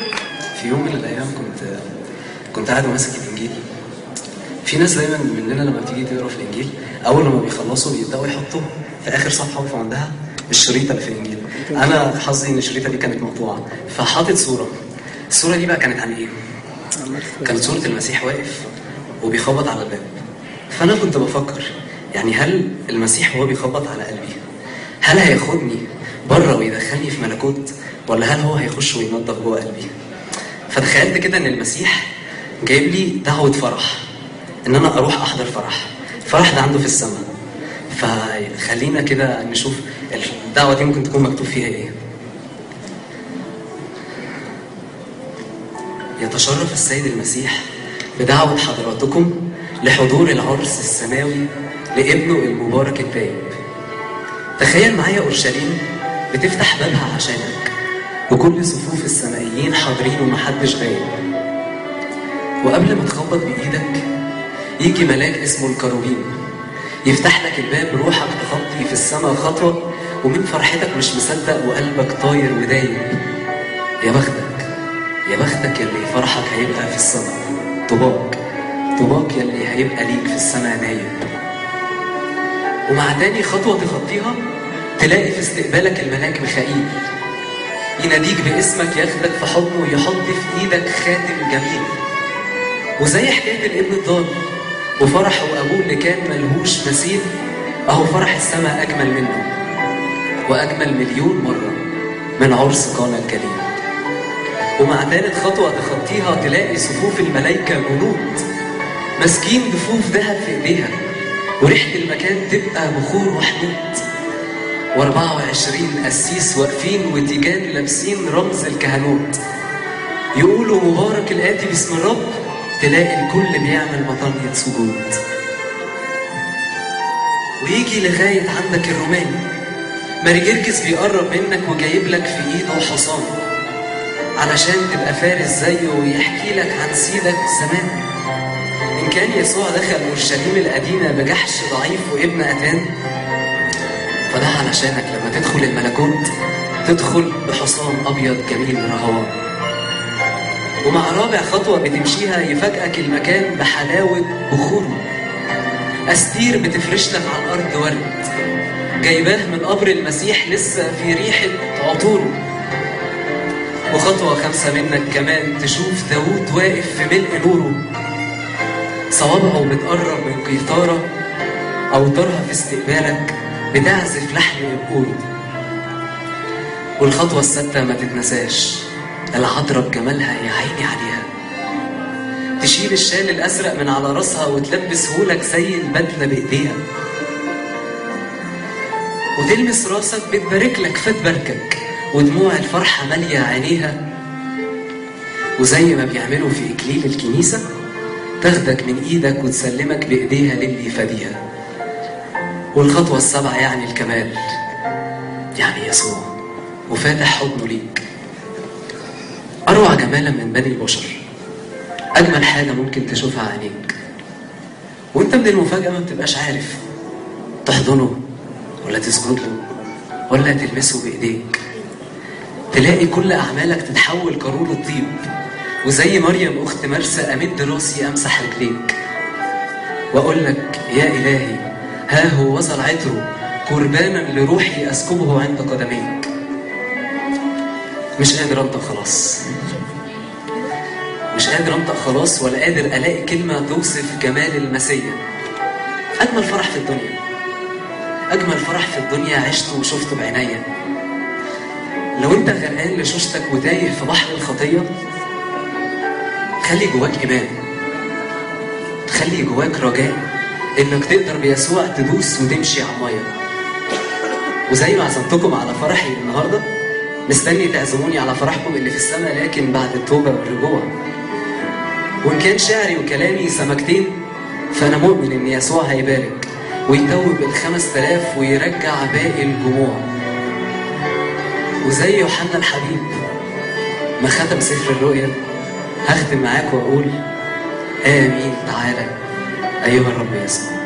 في يوم من الايام كنت كنت قاعد ماسك الانجيل في ناس دايما مننا لما بتيجي تقرا في الانجيل اول لما بيخلصوا بيبداوا يحطوا في اخر صفحه ويقفوا عندها الشريطه اللي في الانجيل انا حظي ان الشريطه دي كانت مقطوعه فحاطط صوره الصوره دي بقى كانت عن ايه كانت صوره المسيح واقف وبيخبط على الباب فانا كنت بفكر يعني هل المسيح وهو بيخبط على قلبي هل هياخدني بره ويدخلني في ملكوت ولا هل هو هيخش وينظف جوه قلبي فتخيلت كده ان المسيح جايب لي دعوه فرح ان انا اروح احضر فرح الفرح ده عنده في السماء فخلينا كده نشوف الدعوه دي ممكن تكون مكتوب فيها ايه يتشرف السيد المسيح بدعوة حضراتكم لحضور العرس السماوي لابنه المبارك التائب تخيل معايا أورشليم بتفتح بابها عشانك وكل صفوف السمائيين حاضرين ومحدش غايب وقبل ما تخبط بإيدك يجي ملاك اسمه الكروبين يفتح لك الباب روحك تخطي في السماء خطوة ومن فرحتك مش مصدق وقلبك طاير ودايب يا بختك يا بختك يلي فرحك هيبقى في السماء طباق طباق يلي هيبقى ليك في السماء نايم ومع تاني خطوة تخطيها تلاقي في استقبالك الملاك ميخائيل يناديك باسمك ياخدك في حضنه ويحط في ايدك خاتم جميل وزي حكاية الابن الضال وفرح وابوه اللي كان ملهوش مثيل اهو فرح السماء اجمل منه واجمل مليون مرة من عرس قانا الكريم ومع ثالث خطوة تخطيها تلاقي صفوف الملايكة جنود ماسكين ضفوف ذهب في ايديها وريحة المكان تبقى بخور وحنوط و24 قسيس واقفين وتيجان لابسين رمز الكهنوت يقولوا مبارك الآتي باسم الرب تلاقي الكل بيعمل مطانية سجود ويجي لغاية عندك الروماني ماري جرجس بيقرب منك وجايب لك في ايده حصان علشان تبقى فارس زيه ويحكي لك عن سيدك زمان إن كان يسوع دخل أورشليم القديمة بجحش ضعيف وابن أتان فده علشانك لما تدخل الملكوت تدخل بحصان أبيض جميل رهوان ومع رابع خطوة بتمشيها يفاجئك المكان بحلاوة بخوره أستير بتفرش لك على الأرض ورد جايباه من قبر المسيح لسه في ريحة عطوره وخطوة خمسة منك كمان تشوف داوود واقف في ملء نوره صوابعه بتقرب من قيثارة أوتارها في استقبالك بتعزف لحن يبقول والخطوة السادسة ما تتنساش العذراء بجمالها يا عيني عليها تشيل الشال الأزرق من على راسها وتلبسه لك زي البدلة بإيديها وتلمس راسك بتبارك لك فتباركك ودموع الفرحة مالية عينيها وزي ما بيعملوا في إكليل الكنيسة تاخدك من إيدك وتسلمك بإيديها للي فديها والخطوة السابعة يعني الكمال يعني يسوع وفاتح حضنه ليك أروع جمالا من بني البشر أجمل حاجة ممكن تشوفها عينيك وانت من المفاجأة ما بتبقاش عارف تحضنه ولا تسجد له ولا تلمسه بإيديك تلاقي كل أعمالك تتحول قارور الطيب وزي مريم أخت مرسى أمد راسي أمسح رجليك وأقول لك يا إلهي ها هو وصل عطره قربانا لروحي أسكبه عند قدميك مش قادر أنطق خلاص مش قادر أنطق خلاص ولا قادر ألاقي كلمة توصف جمال المسيا أجمل فرح في الدنيا أجمل فرح في الدنيا عشته وشفته بعينيا لو أنت غرقان لشوشتك وتايه في بحر الخطية خلي جواك إيمان خلي جواك رجاء إنك تقدر بيسوع تدوس وتمشي على المية وزي ما عزمتكم على فرحي النهارده مستني تعزموني على فرحكم اللي في السماء لكن بعد التوبة والرجوع وإن كان شعري وكلامي سمكتين فأنا مؤمن إن يسوع هيبارك ويتوب الخمس تلاف ويرجع باقي الجموع وزي يوحنا الحبيب ما ختم سفر الرؤيا هختم معاك وأقول آمين تعالى أيها الرب يسوع